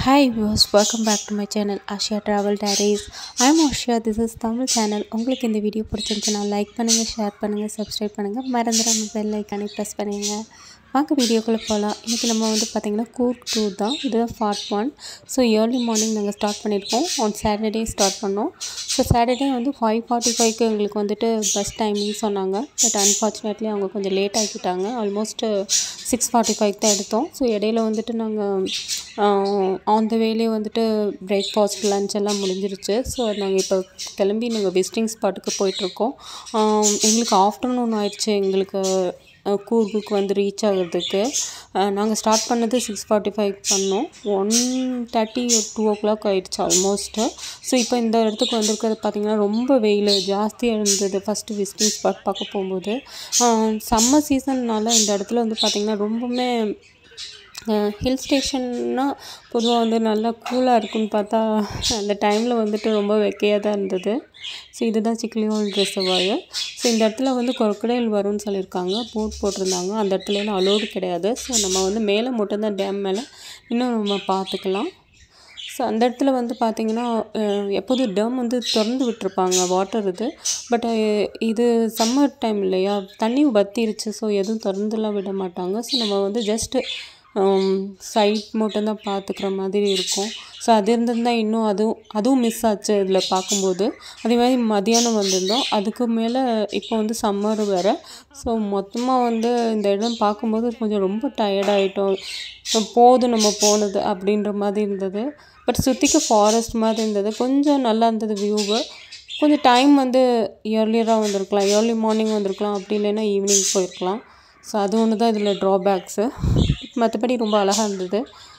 Hi viewers, welcome back to my channel Ashia Travel Diaries. I'm Ashia, this is Tamil channel உங்களுக்கு இந்த video பிடிச்சிருந்துச்சுன்னா like பண்ணுங்கள் share பண்ணுங்கள் subscribe பண்ணுங்கள் மறந்துடாம பெல் ஐக்கானே ப்ரெஸ் பண்ணுங்க வாங்க வீடியோக்குள்ளே போகலாம் இன்றைக்கி நம்ம வந்து பார்த்திங்கன்னா கூர்க் டூர் தான் இதுதான் part one so early morning நாங்கள் ஸ்டார்ட் பண்ணியிருக்கோம் ஆன் சாட்டர்டே ஸ்டார்ட் பண்ணோம் ஸோ சாட்டர்டே வந்து ஃபைவ் ஃபார்ட்டி ஃபைவ்க்கு எங்களுக்கு வந்துட்டு பஸ் டைமிங் சொன்னாங்க பட் அன்ஃபார்ச்சுனேட்லி அவங்க கொஞ்சம் லேட் ஆக்கிட்டாங்க ஆல்மோஸ்ட் சிக்ஸ் ஃபார்ட்டி ஃபைவ் தான் எடுத்தோம் ஸோ இடையில வந்துட்டு நாங்கள் ஆன் த வேலே வந்துட்டு பிரேக்ஃபாஸ்ட் லஞ்ச் எல்லாம் முடிஞ்சிருச்சு ஸோ நாங்கள் இப்போ கிளம்பி நாங்கள் விசிட்டிங் ஸ்பாட்டுக்கு போயிட்டுருக்கோம் எங்களுக்கு ஆஃப்டர்நூன் ஆயிடுச்சு எங்களுக்கு கூர்குக்கு வந்து ரீச் ஆகிறதுக்கு நாங்கள் ஸ்டார்ட் பண்ணது சிக்ஸ் ஃபார்ட்டி ஃபைவ் பண்ணோம் one thirty two o'clock ஆயிடுச்சு ஆல்மோஸ்ட்டு ஸோ இப்போ இந்த இடத்துக்கு வந்திருக்கிறது பார்த்திங்கன்னா ரொம்ப வெயில் ஜாஸ்தியாக இருந்தது ஃபஸ்ட்டு விசிட்டிங் ஸ்பாட் பார்க்க போகும்போது சம்மர் சீசன்னால் இந்த இடத்துல வந்து பார்த்திங்கன்னா ரொம்பவுமே ஹில் ஸ்டேஷன்னா பொதுவாக வந்து நல்லா கூலாக இருக்குன்னு பார்த்தா அந்த டைமில் வந்துட்டு ரொம்ப வெக்கையாக தான் இருந்தது ஸோ இதுதான் சிக்லியோல் ரிசர்வாயர் ஸோ இந்த இடத்துல வந்து கொரக்கடைல் வரும்னு சொல்லியிருக்காங்க போட் போட்டிருந்தாங்க அந்த இடத்துலலாம் அலோடு கிடையாது ஸோ நம்ம வந்து மேலே மட்டும்தான் டேம் மேலே இன்னும் நம்ம பார்த்துக்கலாம் ஸோ அந்த இடத்துல வந்து பார்த்திங்கன்னா எப்போதும் டேம் வந்து திறந்து விட்டுருப்பாங்க வாட்டர் இது பட் இது சம்மர் டைம் இல்லையா தண்ணி வத்திருச்சு ஸோ எதுவும் திறந்துலாம் விட மாட்டாங்க ஸோ நம்ம வந்து ஜஸ்ட்டு சைட் மட்டும்தான் பார்த்துக்கிற மாதிரி இருக்கும் ஸோ அது இருந்திருந்தால் இன்னும் அதுவும் அதுவும் மிஸ் ஆச்சு இதில் பார்க்கும்போது அதே மாதிரி மதியானம் வந்திருந்தோம் அதுக்கு மேலே இப்போ வந்து சம்மர் வேறு ஸோ மொத்தமாக வந்து இந்த இடம் பார்க்கும்போது கொஞ்சம் ரொம்ப டயர்டாயிட்டோம் போதும் நம்ம போனது அப்படின்ற மாதிரி இருந்தது பட் சுற்றிக்கு ஃபாரஸ்ட் மாதிரி இருந்தது கொஞ்சம் நல்லா இருந்தது வியூவு கொஞ்சம் டைம் வந்து இயர்லியராக வந்திருக்கலாம் ஏர்லி மார்னிங் வந்திருக்கலாம் அப்படி இல்லைன்னா ஈவினிங் போயிருக்கலாம் ஸோ அது ஒன்று தான் இதில் ட்ராபேக்ஸு மற்றபடி ரொம்ப அழகாக இருந்தது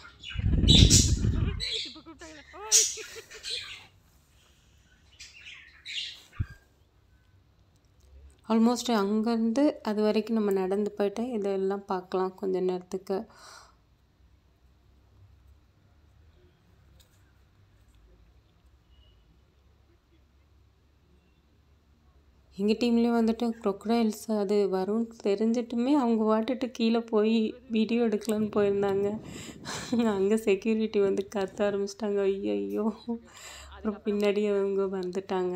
ஆல்மோஸ்ட் அங்கேருந்து அது வரைக்கும் நம்ம நடந்து போயிட்டு இதெல்லாம் பார்க்கலாம் கொஞ்ச நேரத்துக்கு எங்கள் டீம்லேயும் வந்துட்டு க்ரொக்கடைல்ஸ் அது வரும்னு தெரிஞ்சிட்டுமே அவங்க வாட்டுட்டு கீழே போய் வீடியோ எடுக்கலான்னு போயிருந்தாங்க அங்கே செக்யூரிட்டி வந்து கத்த ஆரம்பிச்சிட்டாங்க ஐயோ ஐயோ அப்புறம் பின்னாடி அவங்க வந்துட்டாங்க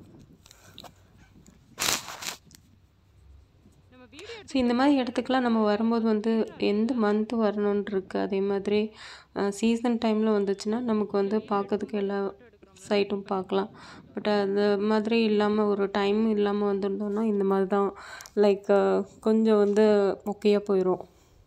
ஸோ இந்த மாதிரி இடத்துக்குலாம் நம்ம வரும்போது வந்து எந்த மந்த் வரணுன்னு இருக்குது அதே மாதிரி சீசன் டைமில் வந்துச்சுன்னா நமக்கு வந்து பார்க்கறதுக்கு எல்லா சைட்டும் பார்க்கலாம் பட் அந்த மாதிரி இல்லாமல் ஒரு டைம் இல்லாமல் வந்திருந்தோம்னா இந்த மாதிரி தான் லைக் கொஞ்சம் வந்து மொக்கையாக போயிடும்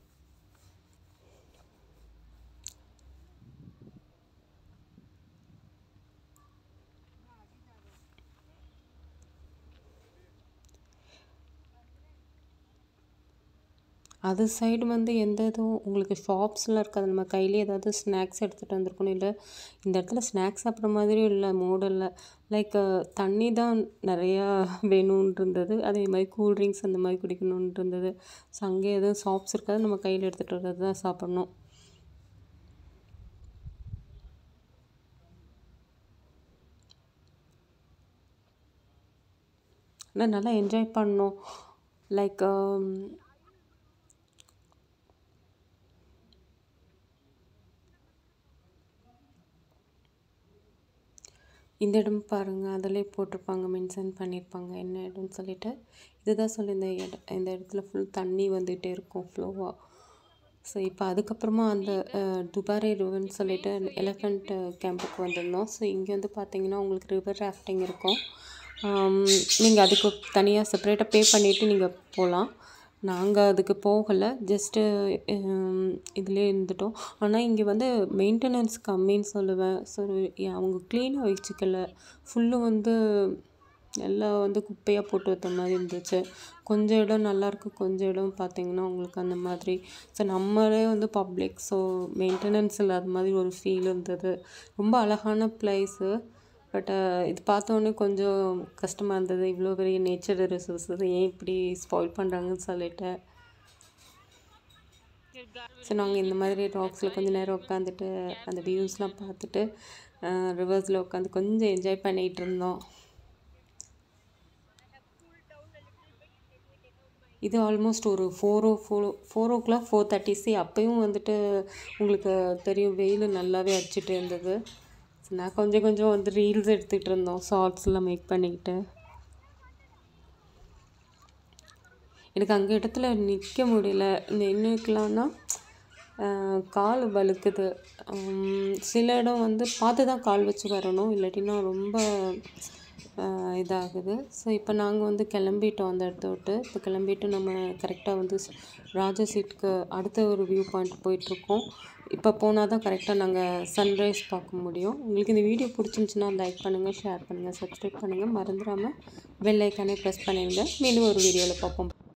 அது சைடு வந்து எந்த இதுவும் உங்களுக்கு ஷாப்ஸ்லாம் இருக்காது நம்ம கையிலே ஏதாவது ஸ்நாக்ஸ் எடுத்துகிட்டு வந்திருக்கணும் இல்லை இந்த இடத்துல ஸ்நாக்ஸ் சாப்பிட்ற மாதிரியும் இல்லை மூடலில் லைக் தண்ணி தான் நிறையா வேணும்னு இருந்தது அதே மாதிரி கூல்ட்ரிங்க்ஸ் அந்த மாதிரி குடிக்கணும்னு இருந்தது ஸோ அங்கே எதுவும் ஷாப்ஸ் இருக்காது நம்ம கையில் எடுத்துகிட்டு வர்றது தான் சாப்பிட்ணும் ஆனால் நல்லா என்ஜாய் பண்ணோம் லைக் இந்த இடம் பாருங்கள் அதிலே போட்டிருப்பாங்க மென்ஷன் பண்ணியிருப்பாங்க என்ன இடம்னு சொல்லிட்டு இதுதான் சொல்லி இந்த இடம் இந்த இடத்துல ஃபுல் தண்ணி வந்துகிட்டே இருக்கும் ஃப்ளோவாக ஸோ இப்போ அதுக்கப்புறமா அந்த துபாரே ரிவர்னு சொல்லிட்டு எலஃபண்ட் கேம்புக்கு வந்திருந்தோம் ஸோ இங்கே வந்து பார்த்தீங்கன்னா உங்களுக்கு ரிவர் ராஃப்டிங் இருக்கும் நீங்கள் அதுக்கு தனியாக செப்பரேட்டாக பே பண்ணிவிட்டு நீங்கள் போகலாம் நாங்கள் அதுக்கு போகலை ஜஸ்ட்டு இதிலே இருந்துட்டோம் ஆனால் இங்கே வந்து மெயின்டெனன்ஸ் கம்மின்னு சொல்லுவேன் ஸோ அவங்க க்ளீனாக வச்சுக்கல ஃபுல்லும் வந்து எல்லாம் வந்து குப்பையாக போட்டு வைத்த மாதிரி இருந்துச்சு கொஞ்சம் இடம் நல்லாயிருக்கு கொஞ்சம் இடம் பார்த்திங்கன்னா உங்களுக்கு அந்த மாதிரி ஸோ நம்மளே வந்து பப்ளிக் ஸோ மெயின்டெனன்ஸ் இல்லாத மாதிரி ஒரு ஃபீல் இருந்தது ரொம்ப அழகான ப்ளேஸு பட் இது பார்த்தோன்னே கொஞ்சம் கஷ்டமாக இருந்தது இவ்வளோ பெரிய நேச்சர் ரிசோர்ஸஸ் ஏன் இப்படி ஸ்பாயில் பண்ணுறாங்கன்னு சொல்லிட்டு ஸோ நாங்கள் இந்த மாதிரி ராக்ஸில் கொஞ்சம் நேரம் உட்காந்துட்டு அந்த வியூஸ்லாம் பார்த்துட்டு ரிவர்ஸில் உட்காந்து கொஞ்சம் என்ஜாய் பண்ணிகிட்டு இருந்தோம் இது ஆல்மோஸ்ட் ஒரு four o four four o'clock four thirty சி அப்பயும் வந்துட்டு உங்களுக்கு தெரியும் வெயில் நல்லாவே அடிச்சிட்டு இருந்தது So, நான் கொஞ்சம் கொஞ்சம் வந்து ரீல்ஸ் எடுத்துகிட்டு இருந்தோம் ஷார்ட்ஸ்லாம் மேக் பண்ணிக்கிட்டு எனக்கு அங்கே இடத்துல நிற்க முடியல இந்த இன்னைக்கலாம்னா கால் வலுக்குது உம், சில இடம் வந்து பார்த்து தான் கால் வச்சு வரணும் இல்லாட்டினா ரொம்ப ஆஹ், இதாகுது ஸோ இப்போ நாங்கள் வந்து கிளம்பிட்டோம் அந்த இடத்த விட்டு இப்போ கிளம்பிட்டு நம்ம கரெக்டாக வந்து ஸ்- ராஜா சீட்டுக்கு அடுத்த ஒரு வியூ பாயிண்ட் போயிட்டுருக்கோம் இப்போ போனால் தான் கரெக்டாக நாங்கள் சன்ரைஸ் பார்க்க முடியும் உங்களுக்கு இந்த வீடியோ பிடிச்சிருந்துச்சுன்னா லைக் பண்ணுங்கள் ஷேர் பண்ணுங்கள் சப்ஸ்கிரைப் பண்ணுங்கள் மறந்துடாமல் பெல் ஐக்கானே ப்ரெஸ் பண்ணிடுங்க மீண்டும் ஒரு வீடியோவில் பார்ப்போம்